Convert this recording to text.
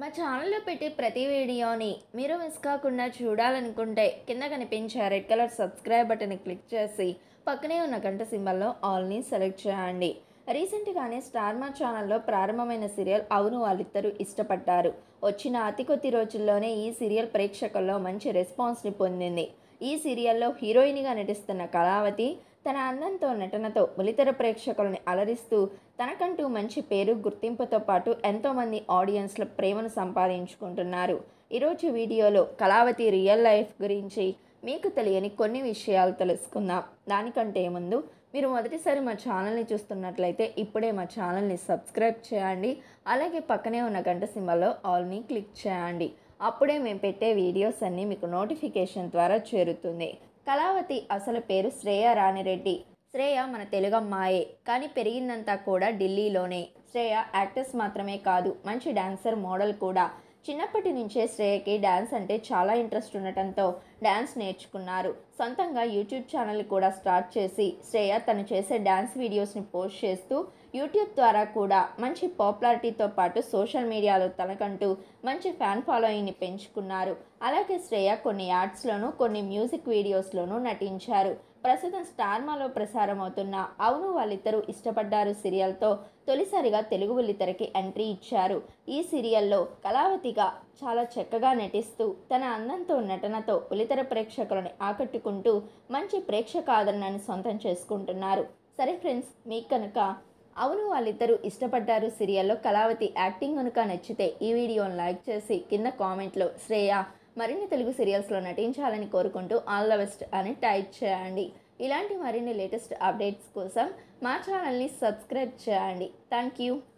మా ఛానల్లో పెట్టే ప్రతి వీడియోని మీరు మిస్ కాకుండా చూడాలనుకుంటే కింద కనిపించే రెడ్ కలర్ సబ్స్క్రైబ్ బటన్ని క్లిక్ చేసి పక్కనే ఉన్న గంట సింబల్లో ఆల్ని సెలెక్ట్ చేయండి రీసెంట్గానే స్టార్ మా ఛానల్లో ప్రారంభమైన సీరియల్ అవును వాళ్ళిద్దరూ ఇష్టపడ్డారు వచ్చిన అతి కొద్ది రోజుల్లోనే ఈ సీరియల్ ప్రేక్షకుల్లో మంచి రెస్పాన్స్ని పొందింది ఈ సీరియల్లో హీరోయిన్గా నటిస్తున్న కళావతి తన అందంతో నటనతో బలితర ప్రేక్షకులని అలరిస్తూ తనకంటూ మంచి పేరు గుర్తింపుతో పాటు ఎంతోమంది ఆడియన్స్ల ప్రేమను సంపాదించుకుంటున్నారు ఈరోజు వీడియోలో కళావతి రియల్ లైఫ్ గురించి మీకు తెలియని కొన్ని విషయాలు తెలుసుకుందాం దానికంటే ముందు మీరు మొదటిసారి మా ఛానల్ని చూస్తున్నట్లయితే ఇప్పుడే మా ఛానల్ని సబ్స్క్రైబ్ చేయండి అలాగే పక్కనే ఉన్న గంట సింబల్లో ఆల్ని క్లిక్ చేయండి అప్పుడే మేము పెట్టే వీడియోస్ అన్నీ మీకు నోటిఫికేషన్ ద్వారా చేరుతుంది కళావతి అసలు పేరు శ్రేయ రాణిరెడ్డి శ్రేయ మన తెలుగు అమ్మాయే కానీ పెరిగిందంతా కూడా ఢిల్లీలోనే శ్రేయ యాక్టర్స్ మాత్రమే కాదు మంచి డాన్సర్ మోడల్ కూడా చిన్నప్పటి నుంచే శ్రేయకి డ్యాన్స్ అంటే చాలా ఇంట్రెస్ట్ ఉండటంతో డ్యాన్స్ నేర్చుకున్నారు సొంతంగా యూట్యూబ్ ఛానల్ కూడా స్టార్ట్ చేసి శ్రేయ తను చేసే డ్యాన్స్ వీడియోస్ని పోస్ట్ చేస్తూ యూట్యూబ్ ద్వారా కూడా మంచి పాపులారిటీతో పాటు సోషల్ మీడియాలో తనకంటూ మంచి ఫ్యాన్ ఫాలోయింగ్ని పెంచుకున్నారు అలాగే శ్రేయ కొన్ని యాడ్స్లోనూ కొన్ని మ్యూజిక్ వీడియోస్లోనూ నటించారు ప్రస్తుతం స్టార్మాలో ప్రసారం అవుతున్న అవును వాళ్ళిద్దరూ ఇష్టపడ్డారు సీరియల్తో తొలిసారిగా తెలుగు వెల్లితెరకి ఎంట్రీ ఇచ్చారు ఈ సీరియల్లో కళావతిగా చాలా చక్కగా నటిస్తూ తన అందంతో నటనతో వెలితెర ప్రేక్షకులను ఆకట్టుకుంటూ మంచి ప్రేక్షక ఆదరణని సొంతం చేసుకుంటున్నారు సరే ఫ్రెండ్స్ మీకు కనుక అవును వాళ్ళిద్దరూ ఇష్టపడ్డారు సీరియల్లో కళావతి యాక్టింగ్ కనుక నచ్చితే ఈ వీడియోని లైక్ చేసి కింద కామెంట్లో శ్రేయ మరిన్ని తెలుగు సీరియల్స్లో నటించాలని కోరుకుంటూ ఆల్ ద బెస్ట్ అని టైప్ చేయండి ఇలాంటి మరిన్ని లేటెస్ట్ అప్డేట్స్ కోసం మా ఛానల్ని సబ్స్క్రైబ్ చేయండి థ్యాంక్ యూ